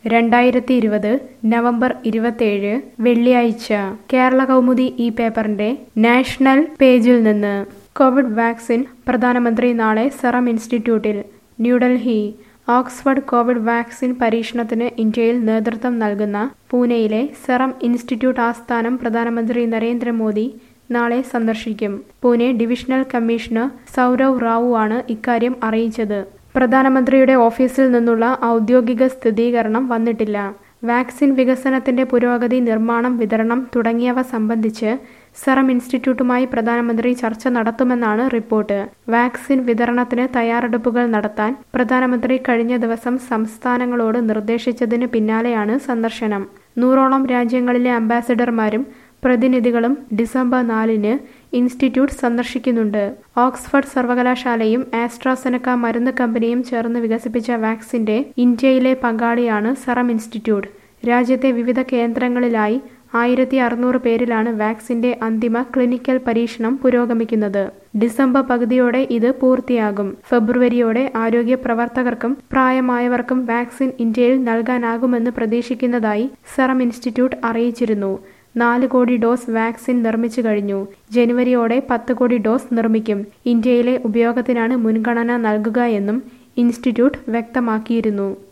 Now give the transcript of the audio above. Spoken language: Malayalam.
രണ്ടായിരത്തി ഇരുപത് നവംബർ ഇരുപത്തേഴ് വെള്ളിയാഴ്ച കേരള കൗമുദി ഈ പേപ്പറിന്റെ നാഷണൽ പേജിൽ നിന്ന് കോവിഡ് വാക്സിൻ പ്രധാനമന്ത്രി നാളെ സെറം ഇൻസ്റ്റിറ്റ്യൂട്ടിൽ ന്യൂഡൽഹി ഓക്സ്ഫോർഡ് കോവിഡ് വാക്സിൻ പരീക്ഷണത്തിന് ഇന്ത്യയിൽ നേതൃത്വം നൽകുന്ന പൂനെയിലെ സെറം ഇൻസ്റ്റിറ്റ്യൂട്ട് ആസ്ഥാനം പ്രധാനമന്ത്രി നരേന്ദ്രമോദി നാളെ സന്ദർശിക്കും പൂനെ ഡിവിഷണൽ കമ്മീഷണർ സൗരവ് റാവു ആണ് ഇക്കാര്യം അറിയിച്ചത് പ്രധാനമന്ത്രിയുടെ ഓഫീസിൽ നിന്നുള്ള ഔദ്യോഗിക സ്ഥിരീകരണം വന്നിട്ടില്ല വാക്സിൻ വികസനത്തിന്റെ പുരോഗതി നിർമ്മാണം വിതരണം തുടങ്ങിയവ സംബന്ധിച്ച് സെറം ഇൻസ്റ്റിറ്റ്യൂട്ടുമായി പ്രധാനമന്ത്രി ചർച്ച നടത്തുമെന്നാണ് റിപ്പോർട്ട് വാക്സിൻ വിതരണത്തിന് തയ്യാറെടുപ്പുകൾ നടത്താൻ പ്രധാനമന്ത്രി കഴിഞ്ഞ ദിവസം സംസ്ഥാനങ്ങളോട് നിർദ്ദേശിച്ചതിന് പിന്നാലെയാണ് സന്ദർശനം നൂറോളം രാജ്യങ്ങളിലെ അംബാസഡർമാരും പ്രതിനിധികളും ഡിസംബർ നാലിന് ഇൻസ്റ്റിറ്റ്യൂട്ട് സന്ദർശിക്കുന്നുണ്ട് ഓക്സ്ഫോർഡ് സർവകലാശാലയും ആസ്ട്രാസെനക്ക മരുന്ന് കമ്പനിയും ചേർന്ന് വികസിപ്പിച്ച വാക്സിന്റെ ഇന്ത്യയിലെ പങ്കാളിയാണ് സെറം ഇൻസ്റ്റിറ്റ്യൂട്ട് രാജ്യത്തെ വിവിധ കേന്ദ്രങ്ങളിലായി ആയിരത്തി അറുന്നൂറ് പേരിലാണ് വാക്സിന്റെ അന്തിമ ക്ലിനിക്കൽ പരീക്ഷണം പുരോഗമിക്കുന്നത് ഡിസംബർ പകുതിയോടെ ഇത് പൂർത്തിയാകും ഫെബ്രുവരിയോടെ ആരോഗ്യ പ്രവർത്തകർക്കും പ്രായമായവർക്കും വാക്സിൻ ഇന്ത്യയിൽ നൽകാനാകുമെന്ന് പ്രതീക്ഷിക്കുന്നതായി സെറം ഇൻസ്റ്റിറ്റ്യൂട്ട് അറിയിച്ചിരുന്നു നാല് കോടി ഡോസ് വാക്സിൻ നിർമ്മിച്ചു കഴിഞ്ഞു ജനുവരിയോടെ പത്ത് കോടി ഡോസ് നിർമ്മിക്കും ഇന്ത്യയിലെ ഉപയോഗത്തിനാണ് മുൻഗണന നൽകുക എന്നും ഇൻസ്റ്റിറ്റ്യൂട്ട് വ്യക്തമാക്കിയിരുന്നു